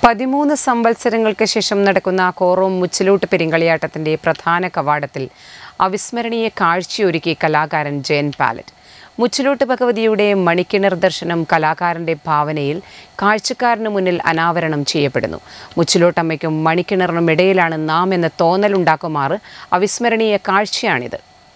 പതിമൂന്ന് സംവത്സരങ്ങൾക്ക് ശേഷം നടക്കുന്ന കോറോം മുച്ചിലോട്ട് പെരിങ്കളിയാട്ടത്തിന്റെ പ്രധാന കവാടത്തിൽ അവിസ്മരണീയ കാഴ്ചയൊരുക്കി കലാകാരൻ ജയൻ പാലറ്റ് മുച്ചിലോട്ട് ഭഗവതിയുടെ മണിക്കിണർ ദർശനം കലാകാരന്റെ ഭാവനയിൽ കാഴ്ചക്കാരന് മുന്നിൽ അനാവരണം ചെയ്യപ്പെടുന്നു മുച്ചിലോട്ടമ്മയ്ക്കും മണിക്കിണറിനും ഇടയിലാണ് നാം എന്ന തോന്നലുണ്ടാക്കുമാറ് അവിസ്മരണീയ കാഴ്ചയാണിത്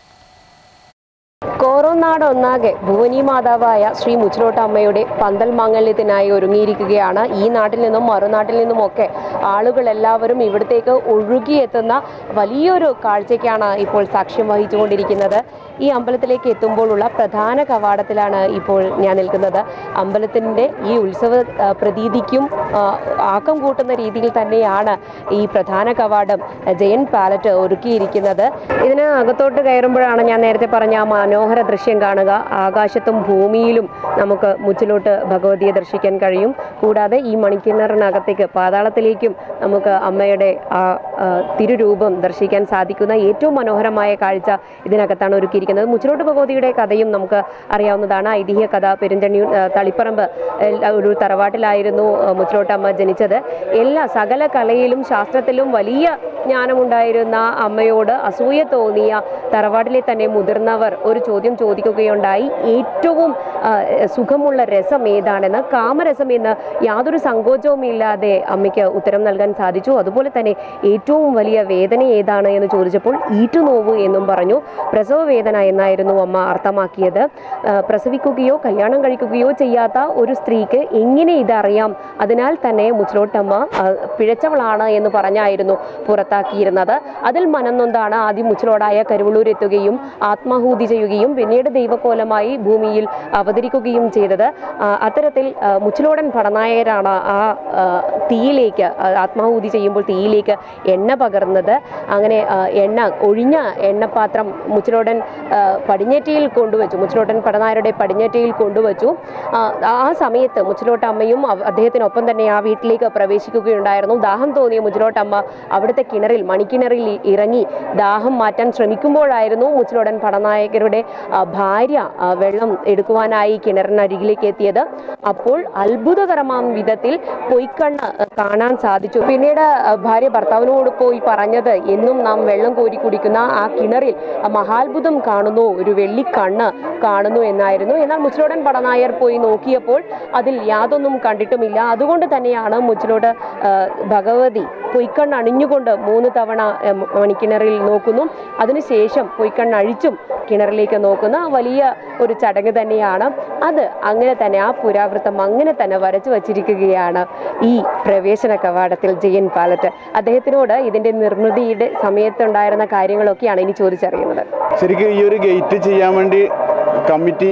കോറോനാട് ഒന്നാകെ ഭുവനി മാതാവായ ശ്രീ മുച്ചിലോട്ട അമ്മയുടെ പന്തൽ മാംഗല്യത്തിനായി ഒരുങ്ങിയിരിക്കുകയാണ് ഈ നാട്ടിൽ നിന്നും മറുനാട്ടിൽ നിന്നുമൊക്കെ ആളുകൾ എല്ലാവരും ഇവിടത്തേക്ക് ഒഴുകിയെത്തുന്ന വലിയൊരു കാഴ്ചയ്ക്കാണ് ഇപ്പോൾ സാക്ഷ്യം വഹിച്ചുകൊണ്ടിരിക്കുന്നത് ഈ അമ്പലത്തിലേക്ക് എത്തുമ്പോഴുള്ള പ്രധാന കവാടത്തിലാണ് ഇപ്പോൾ ഞാൻ നിൽക്കുന്നത് അമ്പലത്തിൻ്റെ ഈ ഉത്സവ ആ, പ്രതീതിക്കും ആ, ആക്കം കൂട്ടുന്ന രീതിയിൽ തന്നെയാണ് ഈ പ്രധാന കവാടം ജയൻ പാലറ്റ് ഒരുക്കിയിരിക്കുന്നത് ഇതിന് അകത്തോട്ട് കയറുമ്പോഴാണ് ഞാൻ നേരത്തെ പറഞ്ഞ ആ മനോഹര ദൃശ്യം കാണുക ആകാശത്തും ഭൂമിയിലും നമുക്ക് മുച്ചിലോട്ട് ഭഗവതിയെ ദർശിക്കാൻ കഴിയും കൂടാതെ ഈ മണിക്കിണറിനകത്തേക്ക് പാതാളത്തിലേക്കും നമുക്ക് അമ്മയുടെ ആ ആ, തിരുരൂപം ദർശിക്കാൻ സാധിക്കുന്ന ഏറ്റവും മനോഹരമായ കാഴ്ച ഇതിനകത്താണ് ഒരുക്കിയിരിക്കുന്നത് മുച്ചിലോട്ട് ഭഗവതിയുടെ കഥയും നമുക്ക് അറിയാവുന്നതാണ് ഐതിഹ്യ കഥ പെരുന്തണ്ണി ആ, തളിപ്പറമ്പ് എൽ- ഒരു തറവാട്ടിലായിരുന്നു ആ, മുച്ചിലോട്ടമ്മ ജനിച്ചത് എല്ലാ സകല കലയിലും ശാസ്ത്രത്തിലും വലിയ ജ്ഞാനമുണ്ടായിരുന്ന അമ്മയോട് അസൂയ തോന്നിയ തറവാട്ടിലെ തന്നെ മുതിർന്നവർ ഒരു ചോദ്യം ചോദിക്കുകയുണ്ടായി ഏറ്റവും ആ, സുഖമുള്ള രസം ഏതാണെന്ന് കാമരസം എന്ന് യാതൊരു സങ്കോചവും ഇല്ലാതെ അമ്മയ്ക്ക് ഉത്തരം നൽകാൻ സാധിച്ചു അതുപോലെ തന്നെ ഏറ്റവും വലിയ വേദന ഏതാണ് എന്ന് ചോദിച്ചപ്പോൾ ഈറ്റുനോവ് എന്നും പറഞ്ഞു പ്രസവ വേദന എന്നായിരുന്നു അമ്മ അർത്ഥമാക്കിയത് ആ, പ്രസവിക്കുകയോ കല്യാണം കഴിക്കുകയോ ചെയ്യാത്ത ഒരു സ്ത്രീക്ക് എങ്ങനെ ഇതറിയാം അതിനാൽ തന്നെ മുച്ചിലോട്ടമ്മ ആ, പിഴച്ചവളാണ് എന്ന് പറഞ്ഞായിരുന്നു പുറത്താക്കിയിരുന്നത് അതിൽ മനംനൊന്താണ് ആദ്യം മുച്ചിലോടായ കരുവള്ളൂർ എത്തുകയും ആത്മാഹൂതി ചെയ്യുകയും പിന്നീട് ദൈവക്കോലമായി ഭൂമിയിൽ അവതരിക്കുകയും ചെയ്തത് ആ, അത്തരത്തിൽ ആ, മുച്ചിലോടൻ പടനായകരാണ് ആ ആ, തീയിലേക്ക് ആ, ആത്മാഹൂതി ചെയ്യുമ്പോൾ തീയിലേക്ക് എണ്ണ പകർന്നത് അങ്ങനെ ആ, എണ്ണ ഒഴിഞ്ഞ എണ്ണപ്പാത്രം മുച്ചിലോടൻ ആ, പടിഞ്ഞേറ്റയിൽ കൊണ്ടുവച്ചു മുച്ചിലോട്ടൻ പടനായരുടെ പടിഞ്ഞേറ്റയിൽ കൊണ്ടുവച്ചു ആ, ആ സമയത്ത് മുച്ചിലോട്ടമ്മയും അവ- അദ്ദേഹത്തിനൊപ്പം തന്നെ ആ വീട്ടിലേക്ക് പ്രവേശിക്കുകയുണ്ടായിരുന്നു ദാഹം തോന്നിയ മുച്ചിലോട്ടമ്മ അവിടുത്തെ കിണറിൽ മണിക്കിണറിൽ ഇ- ഇറങ്ങി ദാഹം മാറ്റാൻ ശ്രമിക്കുമ്പോഴായിരുന്നു മുച്ചിലോടൻ പടനായകരുടെ ആ, ഭാര്യ ആ, വെള്ളം എടുക്കുവാനായി കിണറിനരികിലേക്ക് എത്തിയത് അപ്പോൾ അത്ഭുതകരമാം വിധത്തിൽ പൊയ്ക്കണ്ണ് ആ, കാണാൻ സാധിച്ചു പിന്നീട് ആ, ഭാര്യ ഭർത്താവിനോട് പോയി പറഞ്ഞത് എന്നും നാം വെള്ളം കോരി കുടിക്കുന്ന ആ കിണറിൽ ആ മഹാത്ഭുതം കാണുന്നു ഒരു വെള്ളിക്കണ്ണ് കാണുന്നു എന്നായിരുന്നു എന്നാൽ മുച്ചിലോടൻ പടനായർ പോയി നോക്കിയപ്പോൾ അതിൽ യാതൊന്നും കണ്ടിട്ടുമില്ല അതുകൊണ്ട് തന്നെയാണ് മുച്ചിലോട് ആ, ഭഗവതി പൊയ്ക്കണ്ണ് അണിഞ്ഞുകൊണ്ട് മൂന്ന് തവണ ആ, മണിക്കിണറിൽ നോക്കുന്നു അതിനുശേഷം പൊയ്ക്കണ്ണ് അഴിച്ചും കിണറിലേക്ക് നോക്കുന്ന വലിയ ഒരു ചടങ്ങ് തന്നെയാണ് അത് അങ്ങനെ തന്നെ ആ പുരാവൃത്തം അങ്ങനെ തന്നെ വരച്ചു വച്ചിരിക്കുകയാണ് ഈ പ്രവേശന കവാടത്തിൽ ജയൻ പാലറ്റ് അദ്ദേഹത്തിനോട് ഇതിന്റെ നിർമ്മിതിയുടെ സമയത്തുണ്ടായിരുന്ന കാര്യങ്ങളൊക്കെയാണ് ഇനി ചോദിച്ചറിയുന്നത് ശരിക്കും ഈ ഒരു ഗേറ്റ് ചെയ്യാൻ വേണ്ടി കമ്മിറ്റി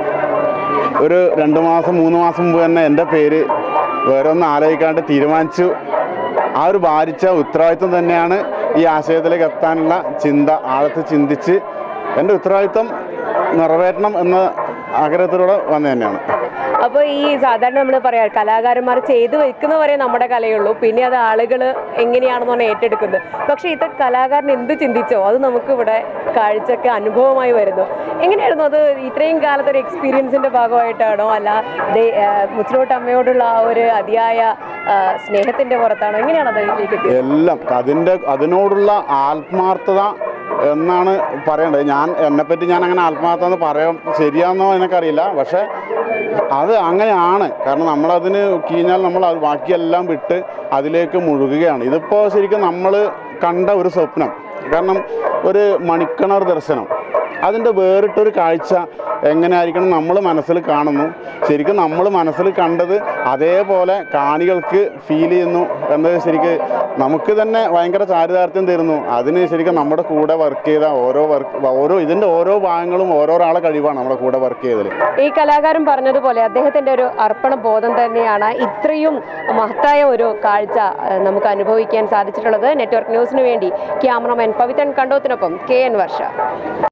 ഒരു രണ്ട് മാസം മൂന്ന് മാസം മുമ്പ് തന്നെ എൻ്റെ പേര് വേറെ ഒന്നും ആലോചിക്കാണ്ട് തീരുമാനിച്ചു ആ ഒരു ഭാരിച്ച ഉത്തരവാദിത്വം തന്നെയാണ് ഈ ആശയത്തിലേക്ക് എത്താനുള്ള ചിന്ത ആഴത്ത് ചിന്തിച്ച് എൻ്റെ ഉത്തരവാദിത്വം നിറവേറ്റണം എന്ന ആഗ്രഹത്തിലൂടെ വന്നു തന്നെയാണ് അപ്പോൾ ഈ സാധാരണ നമ്മൾ പറയാം കലാകാരന്മാർ ചെയ്തു വെക്കുന്ന വരെ നമ്മുടെ കലയുള്ളൂ പിന്നെ അത് ആളുകൾ എങ്ങനെയാണെന്ന് പറഞ്ഞാൽ ഏറ്റെടുക്കുന്നത് പക്ഷേ ഇത് കലാകാരൻ എന്ത് ചിന്തിച്ചോ അത് നമുക്ക് ഇവിടെ കാഴ്ചക്ക് അനുഭവമായി വരുന്നു എങ്ങനെയായിരുന്നു അത് ഇത്രയും കാലത്തെ ഒരു എക്സ്പീരിയൻസിന്റെ ഭാഗമായിട്ടാണോ അല്ല ദേ- ആ, മുച്ചിലോട്ട് അമ്മയോടുള്ള ആ ഒരു അതിയായ ആ, സ്നേഹത്തിന്റെ പുറത്താണോ എങ്ങനെയാണ് അത് ഇതിലേക്ക് എത്തിയത് എല്ലാം അതിൻ്റെ അതിനോടുള്ള ആത്മാർത്ഥത എന്നാണ് പറയേണ്ടത് ഞാൻ എന്നെപ്പറ്റി ഞാൻ അങ്ങനെ ആത്മാർത്ഥത എന്ന് പറയാൻ ശരിയാണെന്നോ എനിക്കറിയില്ല പക്ഷേ അത് അങ്ങനെയാണ് കാരണം നമ്മളതിന് കഴിഞ്ഞാൽ നമ്മൾ അത് ബാക്കിയെല്ലാം വിട്ട് അതിലേക്ക് മുഴുകുകയാണ് ഇതിപ്പോൾ ശരിക്കും നമ്മൾ കണ്ട ഒരു സ്വപ്നം കാരണം ഒരു മണിക്കണർ ദർശനം അതിൻ്റെ വേറിട്ടൊരു കാഴ്ച എങ്ങനെയായിരിക്കണം നമ്മൾ മനസ്സിൽ കാണുന്നു ശരിക്കും നമ്മൾ മനസ്സിൽ കണ്ടത് അതേപോലെ കാണികൾക്ക് ഫീൽ ചെയ്യുന്നു എന്നത് ശരിക്ക് നമുക്ക് തന്നെ ഭയങ്കര ചാരിതാർത്ഥ്യം തരുന്നു അതിന് ശരിക്കും നമ്മുടെ കൂടെ വർക്ക് ചെയ്ത ഓരോ വർക്ക് ഓരോ ഇതിൻ്റെ ഓരോ ഭാഗങ്ങളും ഓരോരാളെ കഴിവാണ് നമ്മുടെ കൂടെ വർക്ക് ചെയ്തത് ഈ കലാകാരൻ പറഞ്ഞതുപോലെ അദ്ദേഹത്തിന്റെ ഒരു അർപ്പണ ബോധം തന്നെയാണ് ഇത്രയും മഹത്തായ ഒരു കാഴ്ച ആ, നമുക്ക് അനുഭവിക്കാൻ സാധിച്ചിട്ടുള്ളത് നെറ്റ്വർക്ക് ന്യൂസിന് വേണ്ടി ക്യാമറമാൻ പവിത്രൻ കണ്ടോത്തിനൊപ്പം കെ എൻ വർഷ